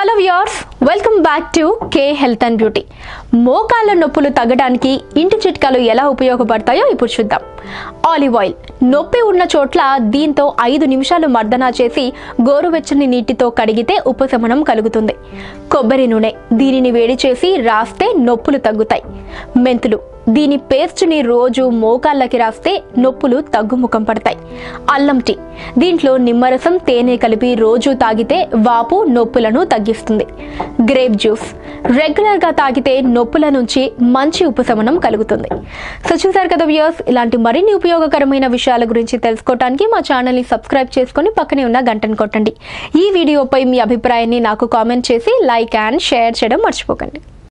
hello viewers welcome back to K health and beauty మోకాళ్ళ నొప్పులు తగ్గడానికి ఇంటి చిట్కాలు ఎలా ఉపయోగపడతాయో ఇప్పుడు చూద్దాం ఆలివ్ ఆయిల్ నొప్పి ఉన్న చోట్ల దీంతో ఐదు నిమిషాలు మర్దనా చేసి గోరువెచ్చని నీటితో కడిగితే ఉపశమనం కలుగుతుంది కొబ్బరి నూనె దీనిని వేడి చేసి రాస్తే నొప్పులు తగ్గుతాయి మెంతులు దీని పేస్ట్ని రోజు మోకాళ్ళకి రాస్తే నొప్పులు తగ్గుముఖం పడతాయి అల్లం టీ దీంట్లో నిమ్మరసం తేనె కలిపి రోజు తాగితే వాపు నొప్పులను తగ్గిస్తుంది గ్రేప్ జ్యూస్ రెగ్యులర్గా తాగితే నొప్పుల నుంచి మంచి ఉపశమనం కలుగుతుంది సో చూసారు కదా వ్యూయర్స్ ఇలాంటి మరిన్ని ఉపయోగకరమైన విషయాల గురించి తెలుసుకోవడానికి మా ఛానల్ని సబ్స్క్రైబ్ చేసుకొని పక్కనే ఉన్న గంటను కొట్టండి ఈ వీడియోపై మీ అభిప్రాయాన్ని నాకు కామెంట్ చేసి లైక్ అండ్ షేర్ చేయడం మర్చిపోకండి